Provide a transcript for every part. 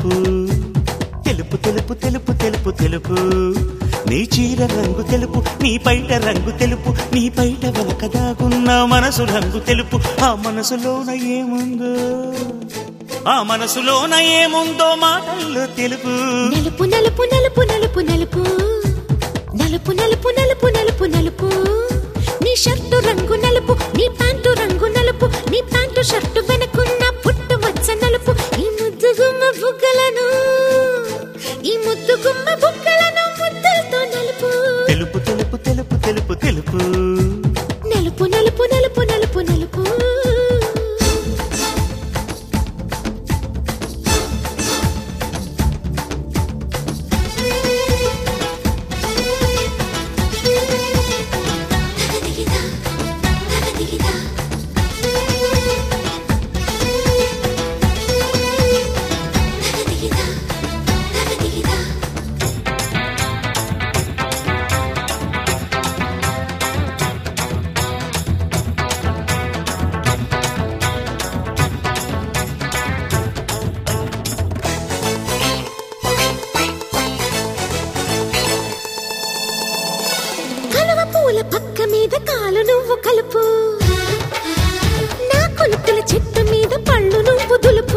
తెలుపు తెలుపు తెలుపు తెలుపు తెలుపు తెలుపు నీ చీర రంగు తెలుపు నీ పైట రంగు తెలుపు నీ పైట వెనక దాగున్న మనసు రంగు తెలుపు ఆ మనసులోన ఏముందో ఆ మనసులోన ఏముందో మాటల్లో తెలుపు నలుపు నలుపు నలుపు నలుపు నలుపు నలుపు నలుపు నలుపు నలుపు నలుపు నీ షర్టు రంగు నలుపు నీ ప్యాంటు రంగు నలుపు నీ ప్యాంటు షర్టు వెనకున్న పుట్టు మచ్చ నలుపు ఈ ముద్దు గుమ్మ బుగ్గలను ఈ ముద్దు గుమ్మ బుగ్గలను ముద్దలతో నలుపు తెలుపు తెలుపు తెలుపు తెలుపు తెలుపు నలుపు నలుపు నలుపు నలుపు నలుపు కలువ పూల పక్క మీద కాలు నువ్వు కలుపు నా కొలుకుల చెట్టు మీద పళ్ళు నువ్వు దులుపు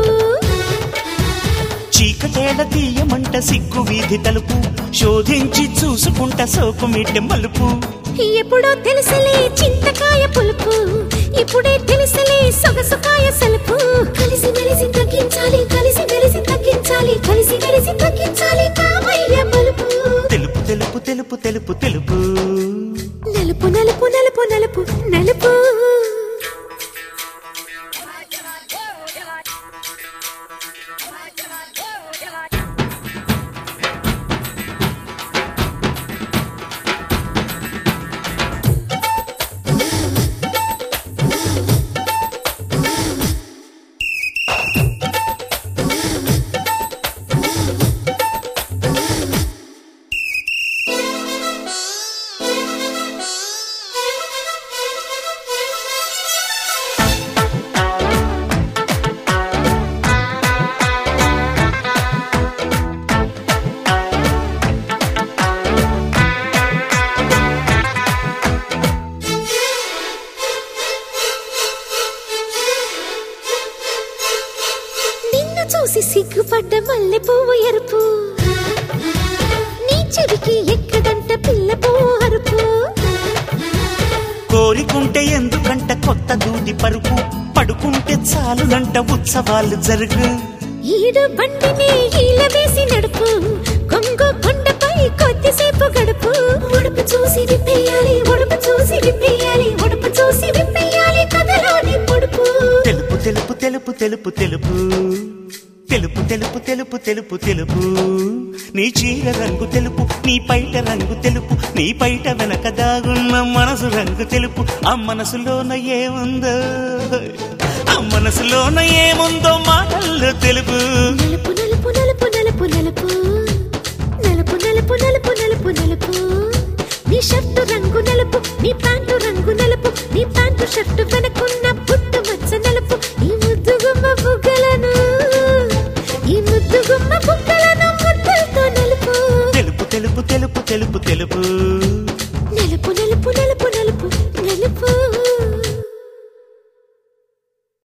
చీకటేల తీయమంట సిగ్గు వీధి తలుపు శోధించి చూసుకుంట సోకు మిట్టె మలుపు ఎప్పుడో తెలుసలే చింతకాయ పులుపు ఇప్పుడే తెలుసలే సొగసుకాయ సలుపు కలిసి మెలిసి తగ్గించాలి కలిసి మెలిసి తగ్గించాలి కలిసి మెలిసి తగ్గించాలి కామయ్య బలుపు తెలుపు తెలుపు తెలుపు తెలుపు తెలుపు నలుపు నలుపు నలుపు నలుపు నలుపు నిన్ను చూసి సిగ్గుపడ్డ మల్లె పువ్వు ఎరుపు నీ చెవికి ఎక్కడంట పిల్ల పువ్వు అరుపు కోరికుంటే ఎందుకంట కొత్త దూది పరుపు పడుకుంటే చాలునంట ఉత్సవాలు జరుగు ఈడు బండిని ఈల వేసి నడుపు కొంగు కొండపై కొద్దిసేపు గడుపు ఉడుపు చూసి విప్పేయాలి ఉడుపు చూసి విప్పేయాలి ఉడుపు చూసి విప్పేయాలి కథలోని పొడుపు తెలుపు తెలుపు తెలుపు తెలుపు తెలుపు తెలుపు తెలుపు తెలుపు తెలుపు తెలుపు నీ చీర రంగు తెలుపు నీ పైట రంగు తెలుపు నీ పైట వెనక దాగున్న మనసు రంగు తెలుపు ఆ మనసులోన ఏముందో ఆ మనసులోన ఏముందో మాటల్లో తెలుపు నలుపు నలుపు నలుపు నలుపు నలుపు నలుపు నలుపు నలుపు నలుపు నలుపు నీ షర్టు